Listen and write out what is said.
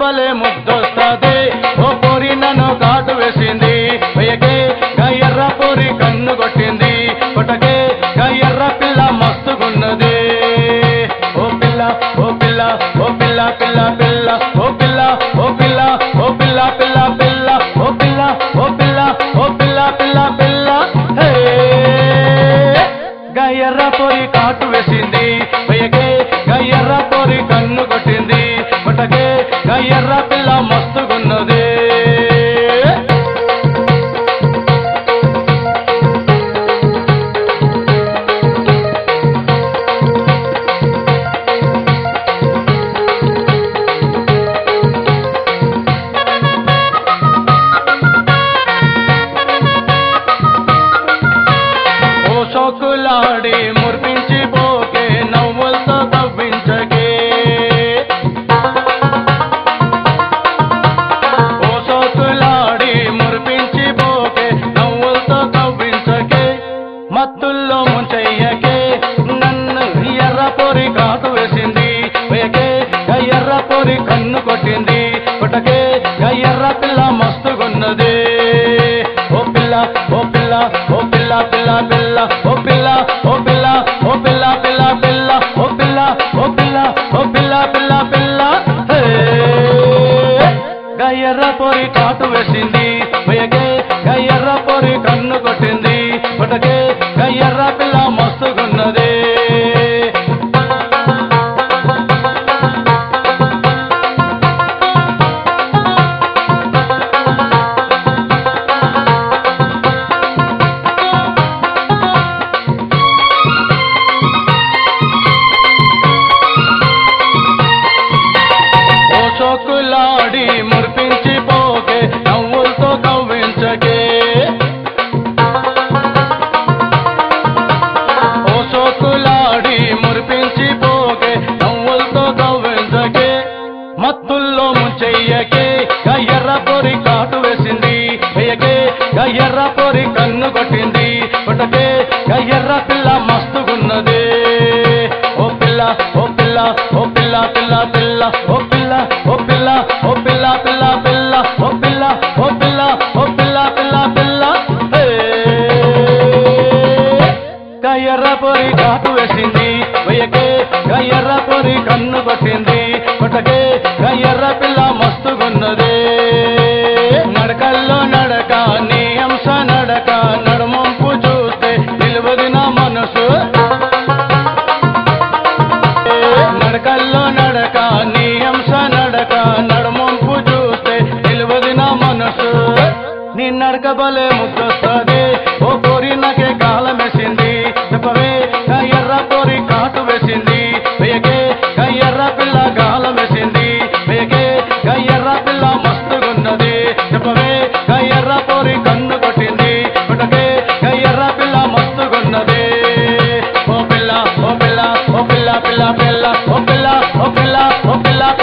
బలే ముద్దొస్తది ఓ పొరి నన్ను కాటు వేసింది వెయ్యకే గయ్యర్ర పొరి కన్ను కొట్టింది కొట్టకే గయ్యర్ర పిల్ల మస్తుగున్నది ఓ పిల్ల ఓ పిల్ల ఓ పిల్ల పిల్ల పిల్ల ఓ పిల్ల ఓ పిల్ల ఓ పిల్ల పిల్ల పిల్ల ఓ పిల్ల ఓ పిల్ల ఓ పిల్ల పిల్ల పిల్ల హే గయ్యర్ర పొరి కాటు వేసింది వెయ్యకే గయ్యర్ర పొరి కన్ను కొట్టింది కొట్టకే గయ్యర్ర పిల్ల మస్తుగున్నది ఓ సోకులాడి మురిపించి పోకే నవ్వులతో తవ్వించకే ఓ సోకులాడి మురిపించి పోకే నవ్వులతో తవ్వించకే మత్తుల్లో ముంచెయ్యకే నన్ను ఎర్ర పొరి కాటు వేసింది వేయకే ఎర్ర పొరి కన్ను కొట్టింది కొట్టకే ఎర్ర పిల్ల మస్తుగున్నది ఓ పిల్ల ఓ పిల్ల ఓ పిల్ల పిల్ల పిల్ల ఓ పిల్ల ఓ పిల్ల ఓ పిల్ల పిల్ల పిల్ల ఓ పిల్ల ఓ పిల్ల ఓ పిల్ల పిల్ల పిల్ల హే గయ్యర్ర పొరి కాటు వేసింది వెయ్యకే గయ్యర్ర పొరి కన్ను కొట్టింది కొట్టకే గయ్యర్ర పిల్ల మస్తుగున్నది ఓ చోకులాడి మురిపించి పోకే నవ్వులతో కవ్వించకే ఓ చోకులాడి మురిపించి పోకే నవ్వులతో కవ్వించకే మత్తుల్లో ముంచెయ్యకే గయ్యర్ర పొరి కాటు వేసింది వెయ్యకే గయ్యర్ర పొరి కన్ను కొట్టింది కొట్టకే గయ్యర్ర పిల్ల మస్తుగున్నది ఓ పిల్ల ఓ పిల్ల ఓ పిల్ల పిల్ల పిల్ల ఓ పిల్ల ఓ పిల్ల ఓ పిల్ల పిల్ల పిల్ల ఓ పిల్ల ఓ పిల్ల ఓ పిల్ల పిల్ల పిల్ల హే గయ్యర్ర పొరి కాటు వేసింది వెయ్యకే గయ్యర్ర పొరి కన్ను కొట్టింది కొట్టకే గయ్యర్ర పిల్ల మస్తుగున్నది నడకల్లో నడక నీ అంశ నడక నడుమంపు చూస్తే నిలువది నా మనసు నడకల్లో నడక నీ అంశ నడక నడుమంపు చూస్తే నిలువది నా మనసు నీ నడక బలే ముద్దొస్తుంది ఓ కోరి నాకే కాలం వేసింది చెప్పవే ఎర్ర కోరి కాటు వేసింది వేయకే ఎర్ర పిల్ల గాలం వేసింది వేయకే ఎర్ర పిల్ల మస్తుగున్నది చెప్పవే ఎర్ర కోరి కన్ను కొట్టింది కొట్టకే ఎర్ర పిల్ల మస్తుగున్నది ఓ పిల్ల ఓ పిల్ల ఓ పిల్ల పిల్ల పిల్ల ఓ పిల్ల ఓ పిల్ల ఓ పిల్ల